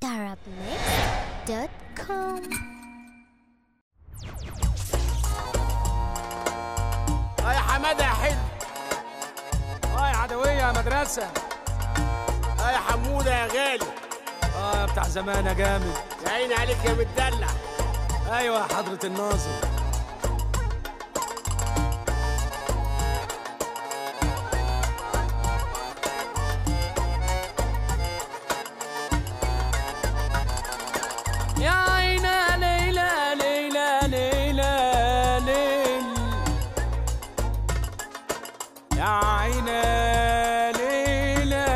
darabmix.com اه يا حماده يا حلو اه يا عدوية يا مدرسة اه يا حموده يا غالي اه يا بتاع زمان يا جامد يا عيني عليك يا متدلع ايوه يا حضرة الناظر يا عينا ليلى ليلى ليلى ليل يا عينا ليلى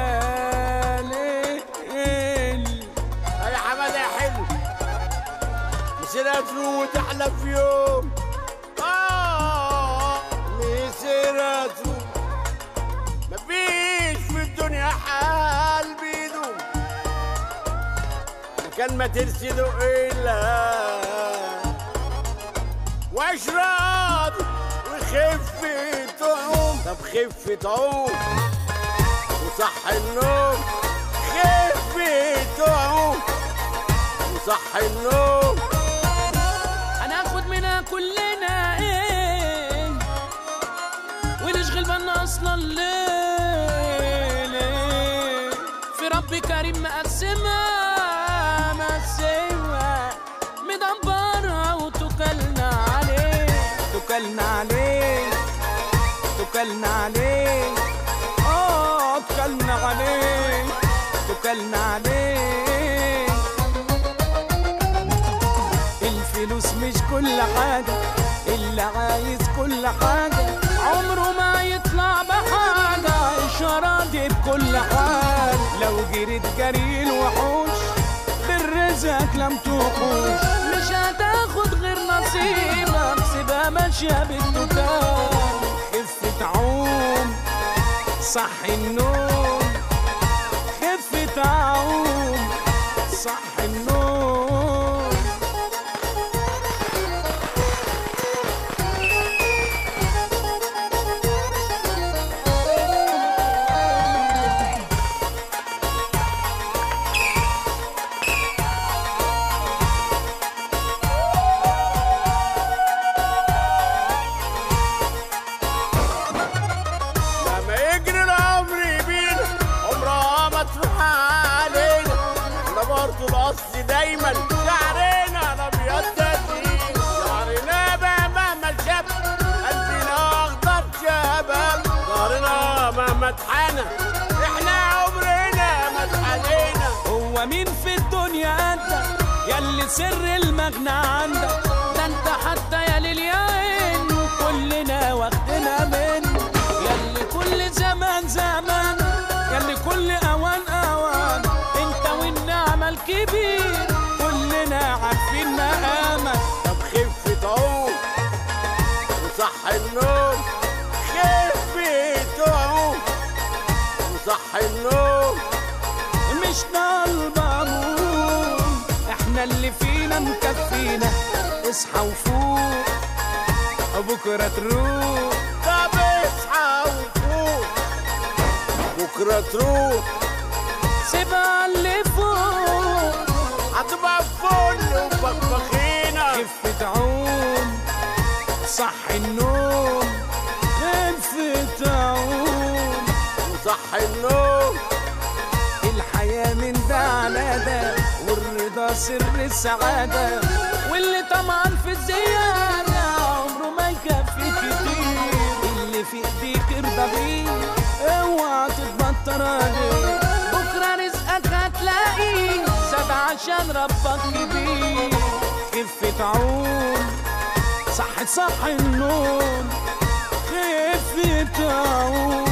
ليل اه يا حماده يا حلو مسيرة وتحلى في يوم اه مسيرة مفيش في الدنيا حال بيدوم مكان ما ترسله إلا وعيش راضي وخفة تعوم طب خفة تعوم وصح النوم خفة تعوم وصح النوم هناخد منها كلنا ايه ونشغل بالنا اصلا ليه ليه في رب كريم مقسمها مقسمها مدبرها وتكلنا عليه تكلنا عليه تكلنا عليه اه تكلنا عليه تكلنا عليه الفلوس مش كل حاجة اللي عايز كل حاجة عمره ما يطلع بحاجة إشارة دي بكل حال لو جريت جري الوحوش بالرزق لم تخوش مش هتاخد غير نصيبك سيبها ماشية بالتكال خفة عوم صح النوم خفة عوم صح النوم لما يجري العمر بينا عمرها ما تروح علينا احنا برضه الاصل دايما شعرنا الابيض تدين شعرنا بقى مهما شاب قلبنا اخضر شباب ظهرنا مهما اتحنى احنا عمرنا ما اتحنينا هو مين في الدنيا انت ياللي سر المغنى عندك ده انت حتى يا للياين كلنا واخدنا منه ياللي كل زمان زمان ياللي كل اوان اوان انت والنعمة الكبير كلنا عارفين مقامك طب خفة عوم وصح النوم خفة عوم وصح النوم مش طالبة نوم احنا اللي فينا مكفينا اصحى وفوق بكرة تروح طب اصحى وفوق بكرة تروح سيبها اللي فوق هتبقى فل وبخبخينة خفة عوم صح النوم خفة عوم وصح النوم الحياة من ده على ده والرضا سر السعادة واللي طمعان في الزيادة عمره ما يكفي كتير اللي في ايديك ارضى بيه اوعى تتبطر عليه بكرة رزقك هتلاقيه زاد عشان ربك كبير خفة عون صح صح النوم خفة عون